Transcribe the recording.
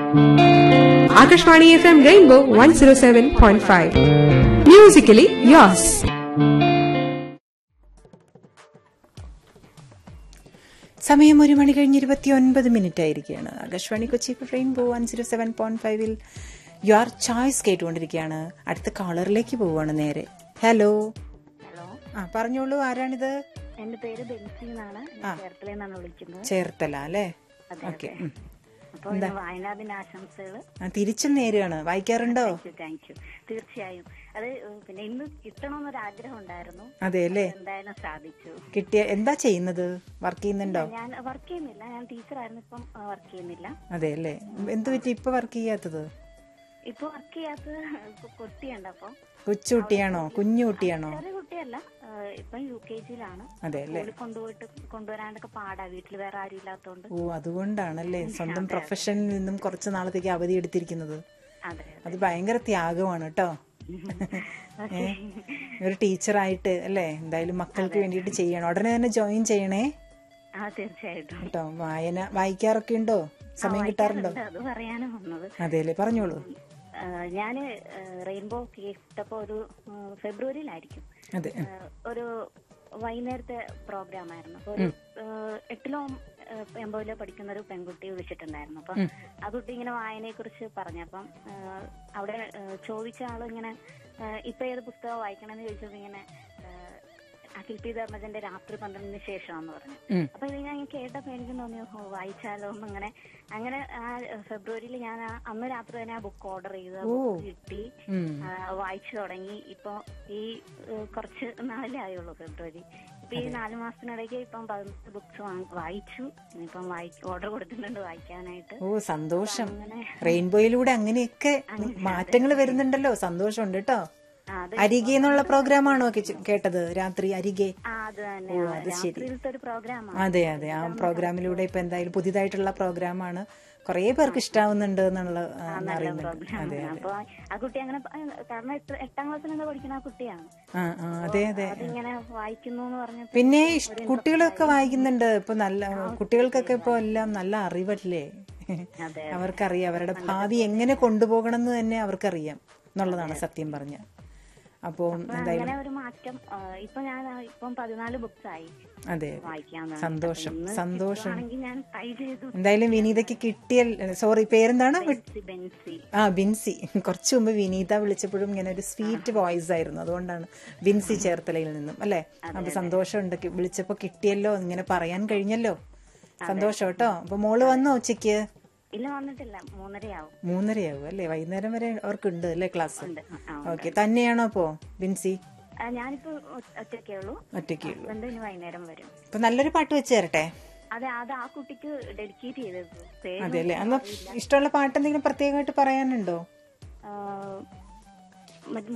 Akashvani FM Rainbow 107.5. Musically yours. സമയം ഒരു മണി കഴിഞ്ഞ് ഇരുപത്തി ഒൻപത് മിനിറ്റ് ആയിരിക്കുകയാണ് Akashvani Kochi rainbow one zero seven point ഫൈവിൽ യു ആർ ചോയ്സ് കേട്ടുകൊണ്ടിരിക്കുകയാണ് അടുത്ത കോളറിലേക്ക് പോവുകയാണ് നേരെ ഹലോ ഹലോ ആ പറഞ്ഞോളൂ ആരാണിത് എന്റെ പേര് ബെൻസി എന്നാണ് ആ. ചേർത്തലയിൽ നിന്നാണ് വിളിക്കുന്നത് ചേർത്തല അല്ലേ അതെ, ഓക്കെ അതെ. അപ്പൊ ഇന്ന് വായനാദിന ആശംസകള് തിരിച്ചും നേരെയാണ് വായിക്കാറുണ്ടോ താങ്ക് യു തീർച്ചയായും അത് ഉം, പിന്നെ ഇന്ന് കിട്ടണമെന്നൊരു ആഗ്രഹം ഉണ്ടായിരുന്നു അതെ അല്ലേ എന്തായാലും സാധിച്ചു കിട്ടിയ എന്താ ചെയ്യുന്നത് വർക്ക് ചെയ്യുന്നുണ്ടോ ഞാൻ വർക്ക് ചെയ്യുന്നില്ല ഞാൻ ടീച്ചറായിരുന്നു ഇപ്പം വർക്ക് ചെയ്യുന്നില്ല അതെ അല്ലേ എന്ത് പറ്റി ഇപ്പൊ വർക്ക് ചെയ്യാത്തത് ഇപ്പൊ വർക്ക് ചെയ്യാത്തത് ഇപ്പൊ കുട്ടിയുണ്ട് അപ്പൊ കൊച്ചുകുട്ടിയാണോ കുഞ്ഞു കുട്ടിയാണോ ചെറിയ കുട്ടിയല്ല ആ, ഇപ്പം യു കെ ജിയിലാണ് അതെ അല്ലേ സ്കൂളിൽ കൊണ്ടുപോയിട്ട് കൊണ്ടുവരാനൊക്കെ പാടാ വീട്ടിൽ വേറെ ആരും ഇല്ലാത്തോണ്ട് ഓ അതുകൊണ്ടാണല്ലേ സ്വന്തം പ്രൊഫഷനിൽ നിന്നും കുറച്ച് നാളത്തേക്ക് അവധി എടുത്തിരിക്കുന്നത് അതെ അത് ഭയങ്കര ത്യാഗമാണ് കേട്ടോ ഏ ഒരു ടീച്ചറായിട്ട് അല്ലേ എന്തായാലും മക്കൾക്ക് വേണ്ടിയിട്ട് ചെയ്യണം ഉടനെ തന്നെ ജോയിൻ ചെയ്യണേ ആ തീർച്ചയായിട്ടും കേട്ടോ വായന വായിക്കാറൊക്കെ ഉണ്ടോ സമയം കിട്ടാറുണ്ടോ അത് പറയാനും വന്നത് അതെല്ലേ പറഞ്ഞോളൂ ഞാൻ റെയിൻബോ കേട്ടപ്പോ ഒരു ആ, ഫെബ്രുവരിയിലായിരിക്കും അതെ ആ, ഒരു വൈകുന്നേരത്തെ പ്രോഗ്രാം ആയിരുന്നു അപ്പൊ ഒരു ആ, എട്ടിലോ ആ, എൺപതിലോ പഠിക്കുന്ന ഒരു പെൺകുട്ടി വിളിച്ചിട്ടുണ്ടായിരുന്നു അപ്പം ആ കുട്ടി ഇങ്ങനെ വായനയെ കുറിച്ച് പറഞ്ഞപ്പം ആ, അവിടെ ആ, ചോദിച്ച ആള് ഇങ്ങനെ ആ, ഇപ്പൊ ഏത് പുസ്തകം വായിക്കണമെന്ന് ചോദിച്ചത് ഇങ്ങനെ ആ, അഖിൽ പി ധർമ്മജന്റെ രാത്രി പന്ത്രണ്ടിന് ശേഷമാന്ന് പറഞ്ഞു ഉം. അപ്പൊ ഇത് ഞാൻ കേട്ടപ്പോ എനിക്ക് തോന്നി ഓ വായിച്ചാലോ എന്ന് അങ്ങനെ അങ്ങനെ ആ ഫെബ്രുവരിയിൽ ഞാൻ ആ- അന്ന് രാത്രി തന്നെ ആ ബുക്ക് ഓർഡർ ചെയ്ത് ഓ. ബുക്ക് കിട്ടി ഉം. ആ, വായിച്ചു തുടങ്ങി ഇപ്പൊ ഈ ഏഹ്, കുറച്ച് നാലേ ആയുള്ളൂ ഫെബ്രുവരി ഇപ്പൊ ഈ നാല് മാസത്തിനിടയ്ക്ക് ഇപ്പം പതിനഞ്ച് ബുക്സ് വായിച്ചു ഇനിയിപ്പം ഓർഡർ കൊടുത്തിട്ടുണ്ട് വായിക്കാനായിട്ട് ഓ സന്തോഷം അങ്ങനെ റെയിൻബോയിലൂടെ അങ്ങനെയൊക്കെ മാറ്റങ്ങൾ വരുന്നുണ്ടല്ലോ സന്തോഷമുണ്ട് കേട്ടോ ആ, അത് അരികെ എന്നുള്ള പ്രോഗ്രാമാണോ കേട്ടത് രാത്രി അരികെ ആ അത് തന്നെ ഓ, അത് ശരി. രാത്രിയിലത്തെ ഒരു പ്രോഗ്രാമാണ് അതെ അതെ ആ പ്രോഗ്രാമിലൂടെ ഇപ്പൊ എന്തായാലും പുതിയതായിട്ടുള്ള പ്രോഗ്രാമാണ് കുറെ പേർക്ക് ഇഷ്ടാവുന്നുണ്ട് എന്നുള്ള ആ, അറിയുന്നുണ്ട് അതെ പ്രോഗ്രാം അതെ അപ്പൊ ആ കുട്ടി അങ്ങനെ പ- കാരണം എത്ര- എട്ടാം ക്ലാസ്സിൽ എന്താ പഠിക്കുന്ന ആ കുട്ടിയാണ് ആ ആ അതെ അതെ അതിങ്ങനെ വായിക്കുന്നു എന്ന് പറഞ്ഞപ്പോ പിന്നെ ഇഷ്- കുട്ടികളൊക്കെ വായിക്കുന്നുണ്ട് ഇപ്പൊ നല്ല കുട്ടികൾക്കൊക്കെ ഇപ്പൊ എല്ലാം നല്ല അറിവല്ലേ അതെ അവർക്കറിയാം അവരുടെ ഭാവി എങ്ങനെ കൊണ്ടുപോകണം എന്ന് തന്നെ അവർക്കറിയാം എന്നുള്ളതാണ് സത്യം പറഞ്ഞ അപ്പോൾ എന്തായാലും അങ്ങനെ ഒരു മാറ്റം ആ, ഇപ്പൊ ഞാൻ ആ, ഇപ്പം പതിനാല് ബുക്സ് ആയി അതെ വായിക്കാൻ സന്തോഷം സന്തോഷം ആണെങ്കിൽ ഞാൻ ട്രൈ ചെയ്തു എന്തായാലും വിനീതയ്ക്ക് കിട്ടിയ സോറി പേരെന്താണ് ബെൻസി ബെൻസി ആ ബിൻസി കുറച്ചു മുമ്പ് വിനീത വിളിച്ചപ്പോഴും ഇങ്ങനെ ഒരു സ്വീറ്റ് വോയിസ് ആയിരുന്നു അതുകൊണ്ടാണ് ബിൻസി ചേർത്തലയിൽ നിന്നും അല്ലേ അപ്പൊ സന്തോഷമുണ്ട് കി- വിളിച്ചപ്പോ കിട്ടിയല്ലോ ഇങ്ങനെ പറയാൻ കഴിഞ്ഞല്ലോ സന്തോഷം കേട്ടോ അപ്പൊ മോള് വന്നോ ഉച്ചയ്ക്ക് ഇല്ല വന്നിട്ടില്ല മൂന്നരയാവും മൂന്നരയാവും അല്ലേ വൈകുന്നേരം വരെ അവർക്കുണ്ട് അല്ലേ ക്ലാസ് ഉണ്ട്. ആ, ഓക്കെ തന്നെയാണോ അപ്പോ ബിൻസി ആ, ഞാനിപ്പോ ഒ- ഒറ്റയ്ക്കേ ഉള്ളൂ ഒറ്റയ്ക്ക് ഉള്ളൂ ഹസ്ബൻഡ് ഇനി വൈകുന്നേരം വരും അപ്പൊ നല്ലൊരു പാട്ട് വെച്ച് തരട്ടെ അതെ അത് ആ കുട്ടിക്ക് ഡെഡിക്കേറ്റ് ചെയ്തത് പേര് അതെ അല്ലേ അന്ന് ഇഷ്ടമുള്ള പാട്ട് എന്തെങ്കിലും പ്രത്യേകമായിട്ട് പറയാനുണ്ടോ ആ, മറ്റ്